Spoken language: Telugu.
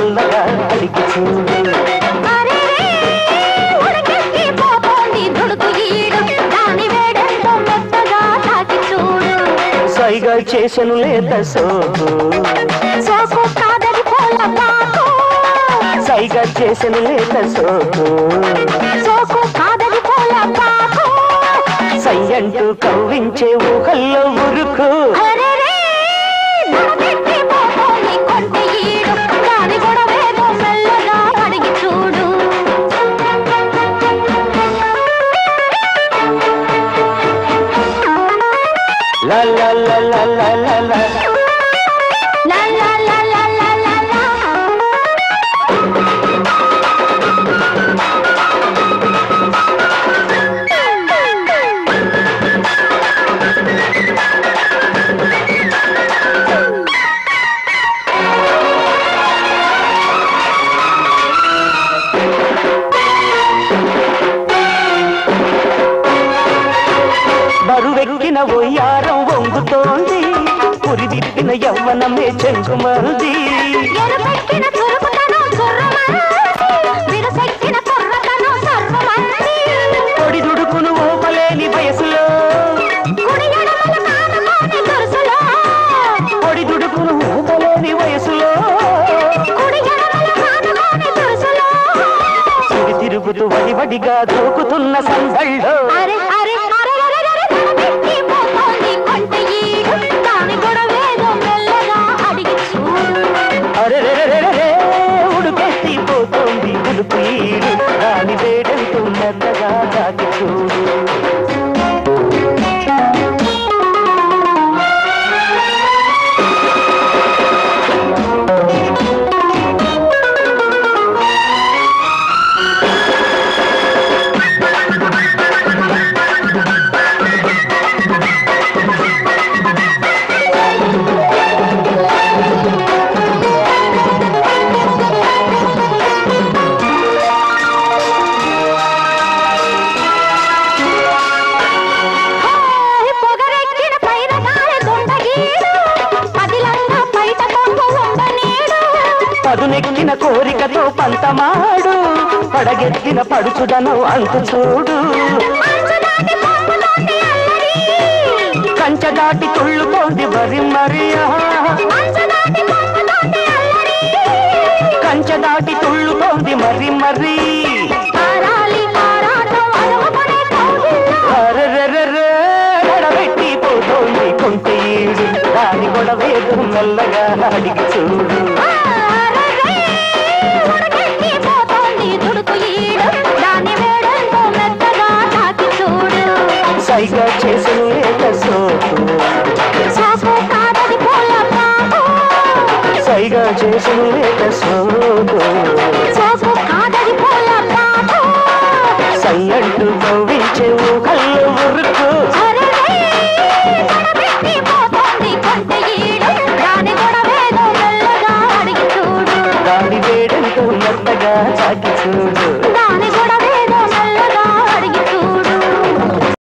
మెల్లగా అడిగి చూడు అరే ఉడికెక్కి పోతోంది దుడుకు ఈడు దాని వేడెంతో మెత్తగా తాకి చూడు సైగా చేసెను లేత సోకు సోకు కాదది కోళ్ళ పాకు సైగా చేసెను లేత సోకు సోకు కాదది కోళ్ళ పాకు సై అంటూ కవ్వించే ఊహల్లో ఉరుకు అరే ఉడికెక్కి పోతోంది కొంటె ఈడు దాని గొడవేదో మెల్లగా అడిగి చూడు లా లా లా లా లా లా లా లా లా లా లా లా లా లా బరువెక్కిన ఒయ్యారం వంగుతోంది పురిదిప్పిన యవ్వనమే చెంగుమంది ఎరుపెక్కిన చురుకుతనం చుర్రమంది విరుసెక్కిన కుర్రతనం సర్వమంది పొడి దుడుకును ఊపలేని వయసులో కుడి ఎడమల కానుకోని దురుసులో పొడి దుడుకును ఊపలేని వయసులో కుడి ఎడమల కానుకోని దురుసులో సిరి తిరుగుతూ వడివడిగా దూకుతున్న సందళ్ళో అరే అరే అరే అరే అరే తలపెట్టి పోతోంది కొంటె ఈడు దాని గొడవేదో మెల్లగా అడిగి చూడు అరెరెరెరెరె, ఉడుకెత్తి పోతోంది ఉడుపు ఈడు దాని వేడంతూ మెత్తగా తాకి చూడు హాయ్ పొగరెక్కిన పైన గాలి దొండగీడు పదిలంగా బయట కొంగు ఉండనీడు పదునెక్కిన కోరికతో పంతమాడు పడగెత్తిన పడుచుదను అంతు చూడు మంచు దాటి పొంగుతోంది అల్లరి కంచె దాటి తుళ్ళుతోంది వరి మరియా మంచు దాటి పొంగుతోంది అల్లరి కంచె దాటి తుళ్ళుతోంది మరి మరి ఆరాలి ఆరాటం అలుగుపడే కౌగిల్లో అరెరెరెరె, నడబెట్టి పోతోంది కొంత ఈడు దాని గొడవేదు మెల్లగా అడిగి చూడు